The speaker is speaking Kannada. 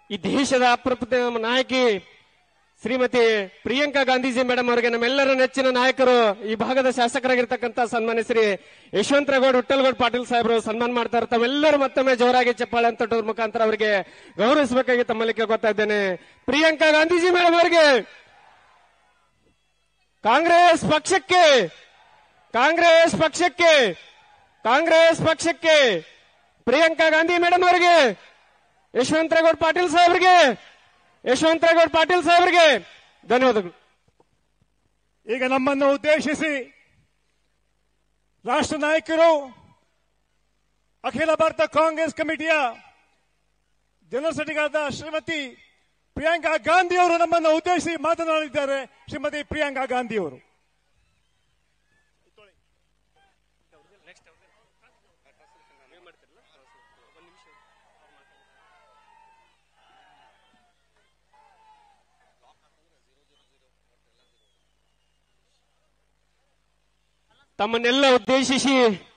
ಈ ದೇಶದ ಅಪ್ರಪ್ರಥಮ ನಾಯಕಿ ಶ್ರೀಮತಿ ಪ್ರಿಯಾಂಕಾ ಗಾಂಧೀಜಿ ಮೇಡಮ್ ಅವರಿಗೆ ನಮ್ಮೆಲ್ಲರ ನೆಚ್ಚಿನ ನಾಯಕರು ಈ ಭಾಗದ ಶಾಸಕರಾಗಿರ್ತಕ್ಕಂಥ ಸನ್ಮಾನ್ಯ ಶ್ರೀ ಯಶವಂತರಗೌಡ ವಿಠಲ್ಗೌಡ ಪಾಟೀಲ್ ಸಾಹೇಬರು ಸನ್ಮಾನ ಮಾಡ್ತಾರೆ ತಮ್ಮೆಲ್ಲರೂ ಮತ್ತೊಮ್ಮೆ ಜೋರಾಗಿ ಚಪ್ಪಾಳೆ ಅಂತ ತಟ್ಟೋದ್ರ ಮುಖಾಂತರ ಅವರಿಗೆ ಗೌರವಿಸಬೇಕಾಗಿ ತಮ್ಮಲ್ಲಿ ಕೇಳ್ಕೊತಾ ಇದ್ದೇನೆ ಪ್ರಿಯಾಂಕಾ ಗಾಂಧೀಜಿ ಮೇಡಮ್ ಅವರಿಗೆ ಕಾಂಗ್ರೆಸ್ ಪಕ್ಷಕ್ಕೆ ಕಾಂಗ್ರೆಸ್ ಪಕ್ಷಕ್ಕೆ ಕಾಂಗ್ರೆಸ್ ಪಕ್ಷಕ್ಕೆ ಪ್ರಿಯಾಂಕಾ ಗಾಂಧಿ ಮೇಡಮ್ ಅವರಿಗೆ ಯಶವಂತರಗೌಡ ಪಾಟೀಲ್ ಸಾಹೇಬ್ರಿಗೆ ಯಶವಂತರಗೌಡ ಪಾಟೀಲ್ ಸಾಹೇಬ್ರಿಗೆ ಧನ್ಯವಾದಗಳು ಈಗ ನಮ್ಮನ್ನು ಉದ್ದೇಶಿಸಿ ರಾಷ್ಟ್ರ ನಾಯಕರು ಅಖಿಲ ಭಾರತ ಕಾಂಗ್ರೆಸ್ ಕಮಿಟಿಯ ಜನರಲ್ ಸೆಕ್ರೆಟರಿಗಾದ ಶ್ರೀಮತಿ ಪ್ರಿಯಾಂಕಾ ಗಾಂಧಿ ಅವರು ನಮ್ಮನ್ನು ಉದ್ದೇಶಿಸಿ ಮಾತನಾಡಲಿದ್ದಾರೆ ಶ್ರೀಮತಿ ಪ್ರಿಯಾಂಕಾ ಗಾಂಧಿ ಅವರು ತಮ್ಮನ್ನೆಲ್ಲ ಉದ್ದೇಶಿಸಿ